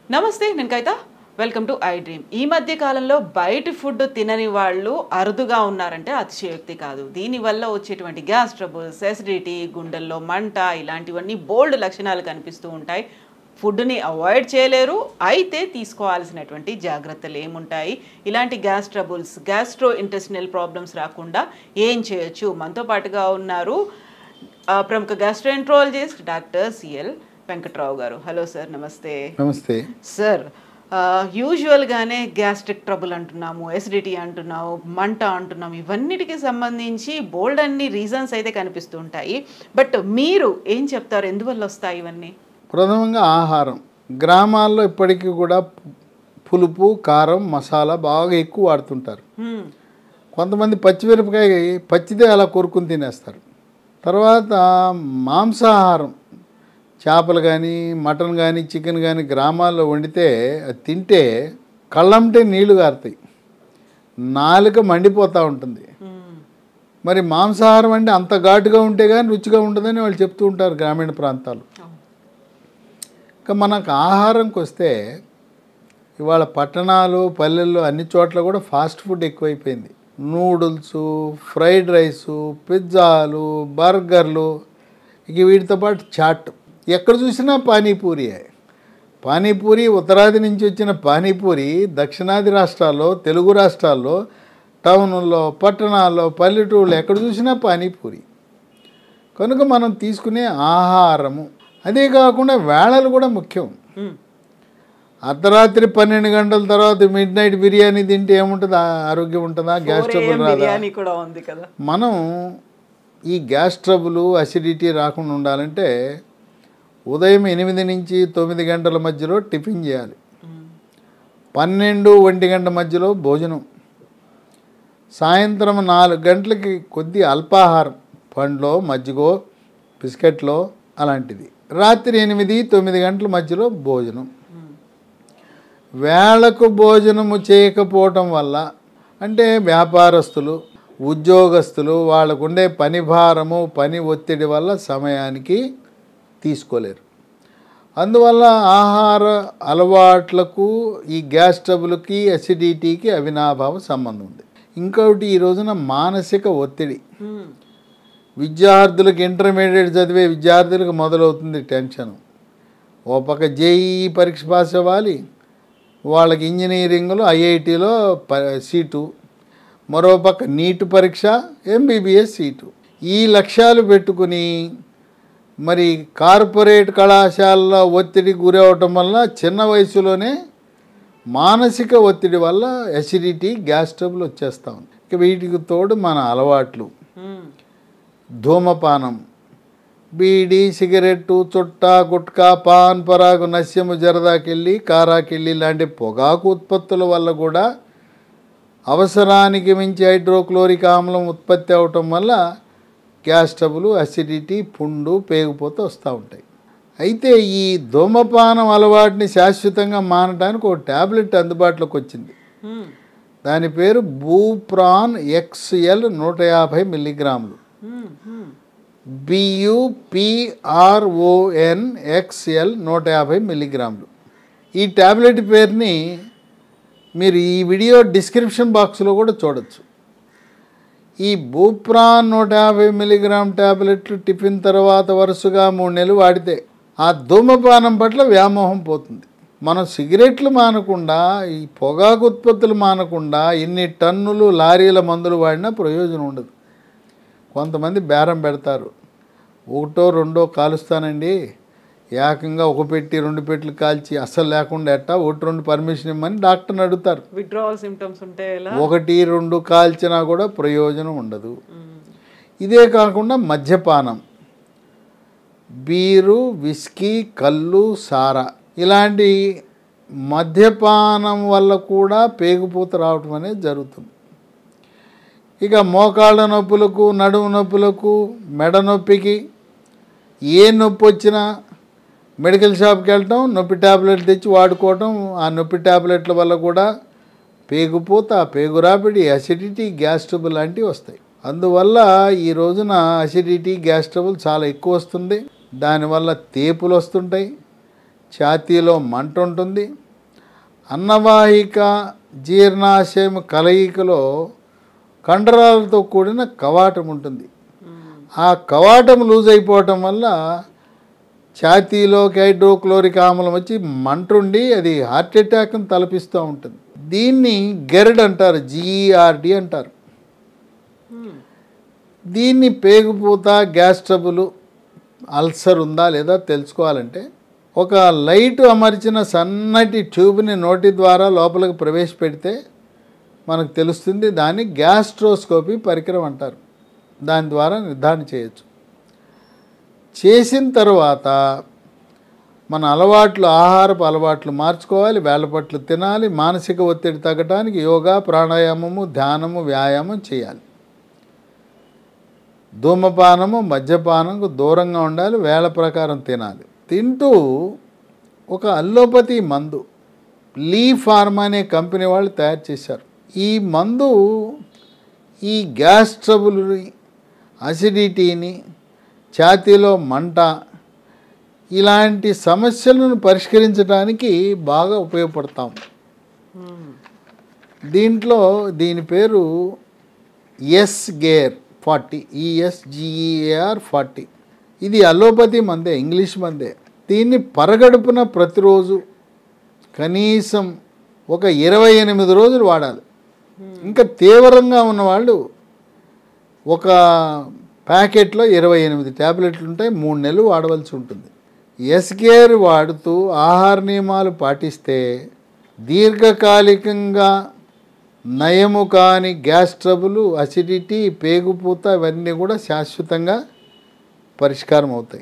నమస్తే నేను Kavitha welcome to I dream ఈ మధ్య కాలంలో బయట ఫుడ్ తినని వాళ్ళు అరుదుగా ఉన్నారంటే అతిశయోక్తి కాదు దీనివల్ల వచ్చేటువంటి గ్యాస్ ట్రబుల్స్ ఎసిడిటీ గుండెల్లో మంట ఇలాంటివన్నీ బోల్డ్ లక్షణాలు కనిపిస్తూ ఉంటాయి ఫుడ్ని అవాయిడ్ చేయలేరు అయితే తీసుకోవాల్సినటువంటి జాగ్రత్తలు ఏముంటాయి ఇలాంటి gas troubles gastrointestinal problems రాకుండా ఏం చేయొచ్చు మనతో పాటుగా ఉన్నారు ఆ, ప్రముఖ గ్యాస్ట్రోఎంట్రాలజిస్ట్ డాక్టర్ సిఎల్ వెంకట్రావు గారు హలో సార్ నమస్తే నమస్తే సార్ ఆ, యూజువల్గానే గ్యాస్ట్రిక్ ట్రబుల్ అంటున్నాము ఎసిడిటీ అంటున్నాము మంట అంటున్నాము ఇవన్నిటికి సంబంధించి బోల్డ్ అన్ని రీజన్స్ అయితే కనిపిస్తూ ఉంటాయి బట్ మీరు ఏం చెప్తారు ఎందువల్ల వస్తాయి ఇవన్నీ ప్రథమంగా ఆహారం గ్రామాల్లో ఇప్పటికీ కూడా పులుపు కారం మసాలా బాగా ఎక్కువ వాడుతుంటారు హ్మ్, కొంతమంది పచ్చిమిరపకాయ పచ్చిదే అలా కొరుకుని తినేస్తారు తర్వాత మాంసాహారం చేపలు కానీ మటన్ కానీ చికెన్ కానీ గ్రామాల్లో వండితే అది తింటే కళ్ళంటే నీళ్లు గారుతాయి నాలుక మండిపోతూ ఉంటుంది హ్మ్, మరి మాంసాహారం అంటే అంత ఘాటుగా ఉంటే కానీ రుచిగా ఉంటుందని వాళ్ళు చెప్తూ ఉంటారు గ్రామీణ ప్రాంతాలు అవును. ఇంకా మనకు ఆహారంకి వస్తే ఇవాళ పట్టణాలు పల్లెల్లో అన్ని చోట్ల కూడా ఫాస్ట్ ఫుడ్ ఎక్కువైపోయింది నూడిల్స్ ఫ్రైడ్ రైసు పిజ్జాలు బర్గర్లు ఇక వీటితో పాటు చాట్ ఎక్కడ చూసినా పానీపూరియే పానీపూరి ఉత్తరాది నుంచి వచ్చిన పానీపూరి దక్షిణాది రాష్ట్రాల్లో తెలుగు రాష్ట్రాల్లో టౌన్లో పట్టణాల్లో పల్లెటూళ్ళు ఎక్కడ చూసినా పానీపూరి కనుక మనం తీసుకునే ఆహారము అదే కాకుండా వేళలు కూడా ముఖ్యం హ్మ్, అర్ధరాత్రి పన్నెండు గంటల తర్వాత మిడ్ నైట్ బిర్యానీ తింటే ఏముంటుందా ఆరోగ్యం ఉంటుందా గ్యాస్ 4 ట్రబుల్ AM రాదా బిర్యానీ కూడా ఉంది కదా మనం ఈ గ్యాస్ ట్రబుల్ అసిడిటీ రాకుండా ఉండాలంటే ఉదయం ఎనిమిది నుంచి తొమ్మిది గంటల మధ్యలో టిఫిన్ చేయాలి హ్మ్, పన్నెండు ఒంటి గంట మధ్యలో భోజనం సాయంత్రం నాలుగు గంటలకి కొద్ది అల్పాహారం పండ్లో మజ్జిగో బిస్కెట్లో అలాంటిది రాత్రి ఎనిమిది తొమ్మిది గంటల మధ్యలో భోజనం హ్మ్, వేళకు భోజనము చేయకపోవటం వల్ల అంటే వ్యాపారస్తులు ఉద్యోగస్తులు వాళ్ళకు ఉండే పని భారము పని ఒత్తిడి వల్ల సమయానికి తీసుకోలేరు అందువల్ల ఆహార అలవాట్లకు ఈ గ్యాస్ ట్రబుల్కి అసిడిటీకి అవినాభావ సంబంధం ఉంది ఇంకొకటి ఈ రోజున మానసిక ఒత్తిడి హ్మ్, విద్యార్థులకు ఇంటర్మీడియట్ చదివే విద్యార్థులకు మొదలవుతుంది టెన్షన్ ఓ పక్క జేఈ పరీక్ష పాస్ అవ్వాలి వాళ్ళకి ఇంజనీరింగ్లో ఐఐటిలో ప సీటు మరో పక్క నీట్ పరీక్ష ఎంబీబీఎస్ సీటు ఈ లక్ష్యాలు పెట్టుకుని మరి కార్పొరేట్ కళాశాలలో ఒత్తిడి గురవటం వల్ల చిన్న వయసులోనే మానసిక ఒత్తిడి వల్ల ఎసిడిటీ గ్యాస్ ట్రబుల్ వచ్చేస్తా ఉంది ఇక వీటికి తోడు మన అలవాట్లు హ్మ్, ధూమపానం బీడి సిగరెట్టు చుట్టా గుట్కా పాన్ పరాగు నస్యము జరదాకెళ్ళి కారాకెళ్ళి లాంటి పొగాకు ఉత్పత్తుల వల్ల కూడా అవసరానికి మించి హైడ్రోక్లోరిక్ ఆమ్లం ఉత్పత్తి అవటం వల్ల గ్యాస్ ట్రబుల్ అసిడిటీ పుండు పేగిపోతూ వస్తూ ఉంటాయి అయితే ఈ ధూమపానం అలవాటుని శాశ్వతంగా మానడానికి ఒక ట్యాబ్లెట్ అందుబాటులోకి వచ్చింది హ్మ్, దాని పేరు బూప్రాన్ ఎక్స్ఎల్ నూట యాభై మిల్లీగ్రాములు హ్మ్, హ్మ్. బియుపిఆర్ఓఎన్ ఎక్స్ఎల్ నూట యాభై మిల్లీగ్రాములు ఈ ట్యాబ్లెట్ పేరుని మీరు ఈ వీడియో డిస్క్రిప్షన్ బాక్స్లో కూడా చూడొచ్చు ఈ బూప్రాన్ నూట యాభై మిల్లీగ్రామ్ ట్యాబ్లెట్లు టిఫిన్ తర్వాత వరుసగా మూడు నెలలు వాడితే ఆ ధూమపానం పట్ల వ్యామోహం పోతుంది మనం సిగరెట్లు మానకుండా ఈ పొగాకు ఉత్పత్తులు మానకుండా ఎన్ని టన్నులు లారీల మందులు వాడినా ప్రయోజనం ఉండదు కొంతమంది బేరం పెడతారు ఒకటో రెండో కాలుస్తానండి ఏకంగా ఒక పెట్టి రెండు పెట్లు కాల్చి అస్సలు లేకుండా ఎట్టా ఒకటి రెండు పర్మిషన్ ఇమ్మని డాక్టర్ని అడుగుతారు విత్డ్రావల్ సిమ్టమ్స్ ఉంటే ఎలా ఒకటి రెండు కాల్చినా కూడా ప్రయోజనం ఉండదు హ్మ్, ఇదే కాకుండా మద్యపానం బీరు విస్కీ కళ్ళు సారా ఇలాంటి మద్యపానం వల్ల కూడా పేగుపూత రావటం అనేది జరుగుతుంది ఇక మోకాళ్ళ నొప్పులకు నడుము నొప్పులకు మెడ నొప్పికి ఏ నొప్పి వచ్చినా మెడికల్ షాప్కి వెళ్ళటం నొప్పి ట్యాబ్లెట్ తెచ్చి వాడుకోవటం ఆ నొప్పి ట్యాబ్లెట్ల వల్ల కూడా పేగుపూత పేగురాపిడి అసిడిటీ గ్యాస్ ట్రబుల్ లాంటివి వస్తాయి అందువల్ల ఈ రోజున అసిడిటీ గ్యాస్ ట్రబుల్ చాలా ఎక్కువ వస్తుంది దానివల్ల తేపులు వస్తుంటాయి ఛాతీలో మంట ఉంటుంది అన్నవాహిక జీర్ణాశయం కలయికలో కండరాలతో కూడిన కవాటం ఉంటుంది ఆ కవాటం లూజ్ అయిపోవటం వల్ల ఛాతీలోకి హైడ్రోక్లోరిక్ ఆమ్లం వచ్చి మంటుండి అది హార్ట్ అటాక్ని తలపిస్తూ ఉంటుంది దీన్ని గెరడ్ అంటారు జిఈఆర్డి అంటారు దీన్ని పేగుపూత గ్యాస్ ట్రబుల్ అల్సర్ ఉందా లేదా తెలుసుకోవాలంటే ఒక లైట్ అమర్చిన సన్నటి ట్యూబ్ని నోటి ద్వారా లోపలికి ప్రవేశపెడితే మనకు తెలుస్తుంది దాన్ని గ్యాస్ట్రోస్కోపీ పరికరం అంటారు దాని ద్వారా నిర్ధారణ చేయొచ్చు చేసిన తర్వాత మన అలవాట్లు ఆహారపు అలవాట్లు మార్చుకోవాలి వేళపట్లు తినాలి మానసిక ఒత్తిడి తగ్గడానికి యోగా ప్రాణాయామము ధ్యానము వ్యాయామం చేయాలి ధూమపానము మద్యపానంకు దూరంగా ఉండాలి వేళ ప్రకారం తినాలి తింటూ ఒక అల్లోపతి మందు లీ ఫార్మా అనే కంపెనీ వాళ్ళు తయారు చేశారు ఈ మందు ఈ గ్యాస్ ట్రబుల్ని అసిడిటీని ఛాతీలో మంట ఇలాంటి సమస్యలను పరిష్కరించడానికి బాగా ఉపయోగపడతాం దీంట్లో దీని పేరు S gear forty ESGEAR forty ఇది అలోపతి మందే ఇంగ్లీష్ మందే దీన్ని పరగడుపున ప్రతిరోజు కనీసం ఒక ఇరవై ఎనిమిది రోజులు వాడాలి ఇంకా తీవ్రంగా ఉన్నవాళ్ళు ఒక ప్యాకెట్లో ఇరవై ఎనిమిది ట్యాబ్లెట్లు ఉంటాయి మూడు నెలలు వాడవలసి ఉంటుంది ఎస్కేర్ వాడుతూ ఆహార నియమాలు పాటిస్తే దీర్ఘకాలికంగా నయము కాని గ్యాస్ ట్రబుల్ అసిడిటీ పేగుపూత ఇవన్నీ కూడా శాశ్వతంగా పరిష్కారం అవుతాయి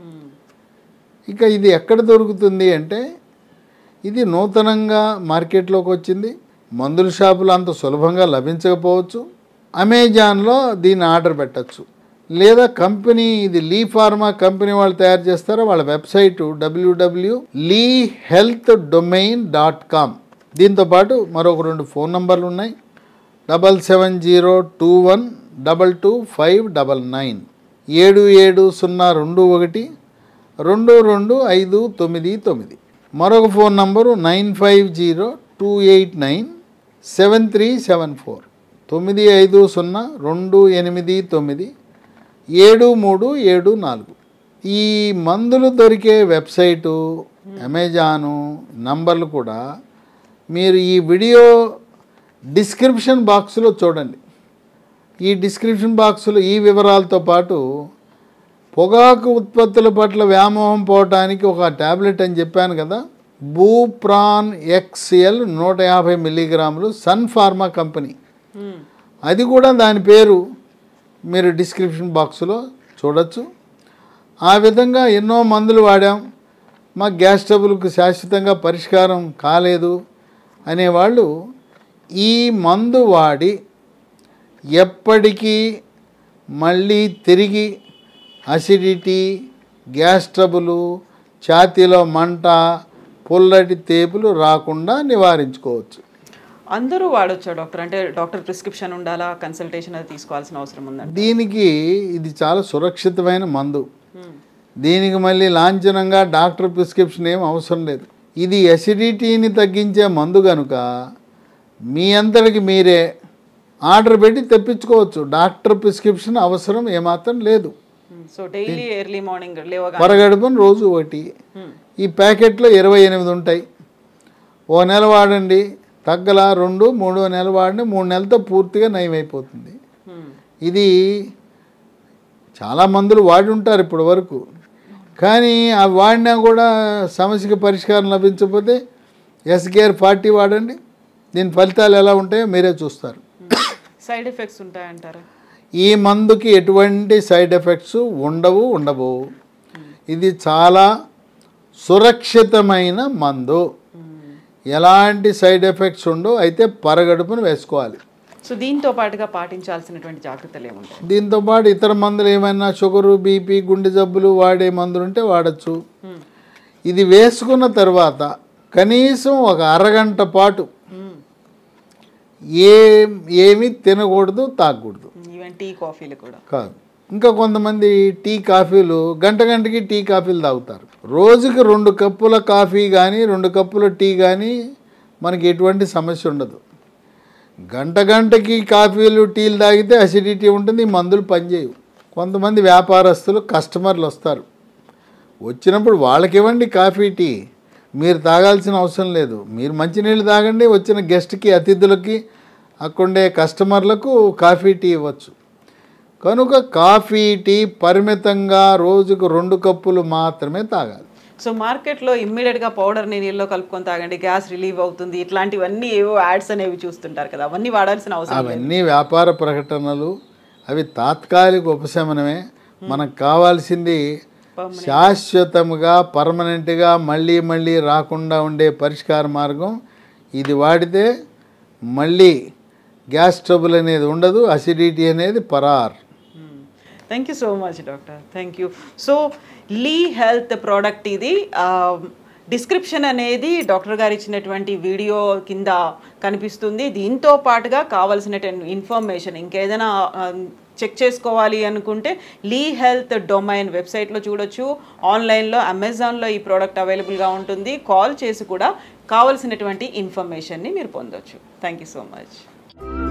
ఇక ఇది ఎక్కడ దొరుకుతుంది అంటే ఇది నూతనంగా మార్కెట్లోకి వచ్చింది మందుల షాపులు అంత సులభంగా లభించకపోవచ్చు అమెజాన్లో దీన్ని ఆర్డర్ పెట్టచ్చు లేదా కంపెనీ ఇది లీ ఫార్మా కంపెనీ వాళ్ళు తయారు చేస్తారో వాళ్ళ website WWW Lee health domain dot com దీంతోపాటు మరొక రెండు ఫోన్ నంబర్లు ఉన్నాయి double seven zero two one double two five double nine ఏడు ఏడు సున్నా రెండు ఒకటి రెండు రెండు ఐదు తొమ్మిది తొమ్మిది మరొక phone number nine five zero two eight nine seven three seven four తొమ్మిది ఐదు సున్నా రెండు ఎనిమిది తొమ్మిది ఏడు మూడు ఏడు నాలుగు ఈ మందులు దొరికే వెబ్సైటు అమెజాను నంబర్లు కూడా మీరు ఈ వీడియో డిస్క్రిప్షన్ బాక్స్లో చూడండి ఈ డిస్క్రిప్షన్ బాక్స్లో ఈ వివరాలతో పాటు పొగాకు ఉత్పత్తుల పట్ల వ్యామోహం పోవటానికి ఒక ట్యాబ్లెట్ అని చెప్పాను కదా బూప్రాన్ ఎక్స్ఎల్ నూట యాభై మిల్లీగ్రాములు సన్ ఫార్మా కంపెనీ అది కూడా దాని పేరు మీరు డిస్క్రిప్షన్ బాక్స్లో చూడొచ్చు ఆ విధంగా ఎన్నో మందులు వాడాం మా గ్యాస్ ట్రబుల్కి శాశ్వతంగా పరిష్కారం కాలేదు అనేవాళ్ళు ఈ మందు వాడి ఎప్పటికీ మళ్ళీ తిరిగి అసిడిటీ గ్యాస్ ట్రబులు ఛాతీలో మంట పుల్లటి తేపులు రాకుండా నివారించుకోవచ్చు అందరూ వాడొచ్చా డాక్టర్ అంటే డాక్టర్ ప్రిస్క్రిప్షన్ ఉండాలా కన్సల్టేషన్ అది తీసుకోవాల్సిన అవసరం ఉందండి దీనికి ఇది చాలా సురక్షితమైన మందు దీనికి మళ్ళీ లాంఛనంగా డాక్టర్ ప్రిస్క్రిప్షన్ ఏం అవసరం లేదు ఇది ఎసిడిటీని తగ్గించే మందు కనుక మీ అంతటికి మీరే ఆర్డర్ పెట్టి తెప్పించుకోవచ్చు డాక్టర్ ప్రిస్క్రిప్షన్ అవసరం ఏమాత్రం లేదు సో డైలీ ఎర్లీ మార్నింగ్ లేవగా పరగడుపున రోజు ఒకటి ఈ ప్యాకెట్లో ఇరవై ఎనిమిది ఉంటాయి ఓ నెల వాడండి తగ్గల రెండు మూడో నెల వాడండి మూడు నెలలతో పూర్తిగా నయమైపోతుంది ఇది చాలా మందులు వాడి ఉంటారు ఇప్పటి వరకు కానీ అవి వాడినా కూడా సమస్యకి పరిష్కారం లభించకపోతే ఎస్కేఆర్ ఫార్టీ వాడండి దీని ఫలితాలు ఎలా ఉంటాయో మీరే చూస్తారు సైడ్ ఎఫెక్ట్స్ ఉంటాయంటారా ఈ మందుకి ఎటువంటి సైడ్ ఎఫెక్ట్స్ ఉండవు ఉండవు ఇది చాలా సురక్షితమైన మందు ఎలాంటి సైడ్ ఎఫెక్ట్స్ ఉండవు అయితే పరగడుపును వేసుకోవాలి సో దీంతో పాటుగా పాటించాల్సినటువంటి జాగ్రత్తలు ఏముంటాయి దీంతో పాటు ఇతర మందులు ఏమైనా షుగరు బీపీ గుండె జబ్బులు వాడే మందులు ఉంటే వాడచ్చు Hmm. ఇది వేసుకున్న తర్వాత కనీసం ఒక అరగంట పాటు Hmm. ఏ ఏమి తినకూడదు తాగకూడదు ఈవెన్ టీ కాఫీలు కూడా కాదు ఇంకా కొంతమంది టీ కాఫీలు గంట గంటకి టీ కాఫీలు తాగుతారు రోజుకి రెండు కప్పుల కాఫీ కానీ రెండు కప్పుల టీ కానీ మనకి ఎటువంటి సమస్య ఉండదు గంట గంటకి కాఫీలు టీలు తాగితే అసిడిటీ ఉంటుంది ఈ మందులు పనిచేయవు కొంతమంది వ్యాపారస్తులు కస్టమర్లు వస్తారు వచ్చినప్పుడు వాళ్ళకి ఇవ్వండి కాఫీ టీ మీరు తాగాల్సిన అవసరం లేదు మీరు మంచినీళ్ళు తాగండి వచ్చిన గెస్ట్కి అతిథులకి అక్కడుండే కస్టమర్లకు కాఫీ టీ ఇవ్వచ్చు కనుక కాఫీ టీ పరిమితంగా రోజుకు రెండు కప్పులు మాత్రమే తాగాలి సో మార్కెట్లో ఇమ్మీడియట్గా పౌడర్ని నీళ్ళలో కలుపుకొని తాగండి గ్యాస్ రిలీవ్ అవుతుంది ఇట్లాంటివన్నీ ఏవో యాడ్స్ అనేవి చూస్తుంటారు కదా అవన్నీ వాడాల్సిన అవసరం లేదు అవన్నీ వ్యాపార ప్రకటనలు అవి తాత్కాలిక ఉపశమనమే మనకు కావాల్సింది శాశ్వతముగా పర్మనెంట్గా మళ్ళీ మళ్ళీ రాకుండా ఉండే పరిష్కార మార్గం ఇది వాడితే మళ్ళీ గ్యాస్ ట్రబుల్ అనేది ఉండదు అసిడిటీ అనేది పరార్ thank you so much doctor thank you so లీ హెల్త్ ప్రోడక్ట్ ఇది డిస్క్రిప్షన్ అనేది డాక్టర్ గారు ఇచ్చినటువంటి వీడియో కింద కనిపిస్తుంది దీంతో పాటుగా కావాల్సిన ఇన్ఫర్మేషన్ ఇంకేదైనా చెక్ చేసుకోవాలి అనుకుంటే లీ హెల్త్ డొమైన్ వెబ్సైట్లో చూడొచ్చు ఆన్లైన్లో అమెజాన్లో ఈ ప్రోడక్ట్ అవైలబుల్గా ఉంటుంది కాల్ చేసి కూడా కావాల్సినటువంటి ఇన్ఫర్మేషన్ని మీరు పొందొచ్చు థ్యాంక్ యూ సో మచ్